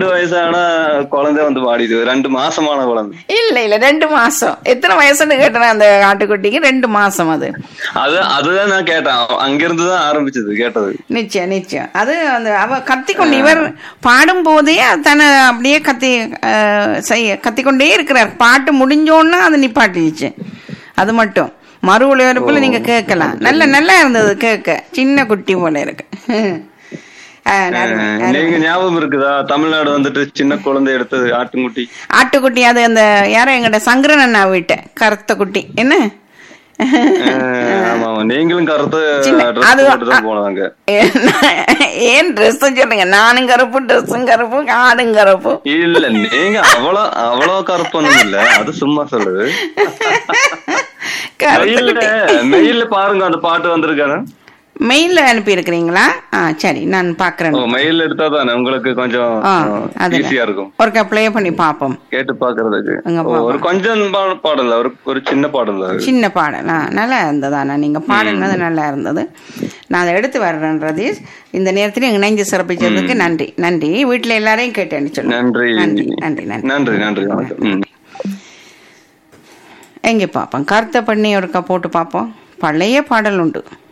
ரெண்டு வயசான குழந்தை வந்து பாடிது ரெண்டு மாசமான குழந்தை இல்ல இல்ல ரெண்டு மாசம் எத்தனை வயசுன்னு கேட்டேன் அந்த ஆட்டுக்குட்டிக்கு ரெண்டு மாசம் அது அது அதுதான் நான் கேட்டேன் அங்கிருந்து தான் ஆரம்பிச்சது கேட்டது நிச்சயம் நிச்சயம் அது அந்த அவ கத்திக்கொண்டு இவர் பாடும் போதே தன்னை அப்படியே கத்தி அஹ், செய்ய கத்திக்கொண்டே இருக்கிறார் பாட்டு முடிஞ்சோன்னா அது நிப்பாட்டிடுச்சு அது மட்டும் மறு ஒளிபரப்புல நீங்க கேட்கலாம் நல்ல நல்லா இருந்தது கேட்க சின்ன குட்டி போல இருக்கு அஹ், நல்ல- அஹ், நீங்க ஞாபகம் இருக்குதா தமிழ்நாடு வந்துட்டு சின்ன குழந்தை எடுத்தது ஆட்டுங்குட்டி ஆட்டுக்குட்டி அது அந்த யாரோ எங்கிட்ட சங்கரன் அண்ணா வீட்டை கருத்த குட்டி என்ன அஹ், ஆமா ஆமா நீங்களும் கருத்து சின்ன- ட்ரெஸ் அது- போட்டு தான் போனாங்க ஏன் ட்ரெஸ் சொல்லுங்க நானும் கருப்பு ட்ரெஸ்ஸும் கருப்பு ஆடும் கருப்பு இல்ல நீங்க அவ்வளவு அவ்வளவு கருப்பொண்ணும் இல்ல அது சும்மா சொல்லுது கருத்த மெயில்ல குட்டி மெயில்ல பாருங்க அந்த பாட்டு வந்திருக்கானு மெயில்ல அனுப்பி இருக்கிறீங்களா ஆ சரி நான் பாக்குறேன் மெயில் எடுத்தா தானே உங்களுக்கு கொஞ்சம் ஆ அதுல ஈஸியா இருக்கும் ஒருக்கா ப்ளே பண்ணி பாப்போம் கேட்டு பாக்குறதுக்கு அங்க ஓ, ஒரு கொஞ்சம் பா- பாடல் தான், ஒரு ஒரு சின்ன பாடல் தான் அது. சின்ன பாடல் ஆ நல்லா இருந்ததாண்ணா நீங்க பாடினது நல்லா இருந்தது நான் அதை எடுத்து வர்றேன் ரதீஷ் இந்த நேரத்தில் இணைஞ்சு சிறப்பிச்சதுக்கு நன்றி நன்றி வீட்டுல எல்லாரையும் கேட்டேன்னு சொல்லுங்க நன்றி நன்றி நன்றி நன்றி நன்றி நன்றி வணக்கம் ம். எங்கே பார்ப்போம் கருத்தை பண்ணி ஒருக்கா போட்டு பார்ப்போம் பழைய பாடல் உண்டு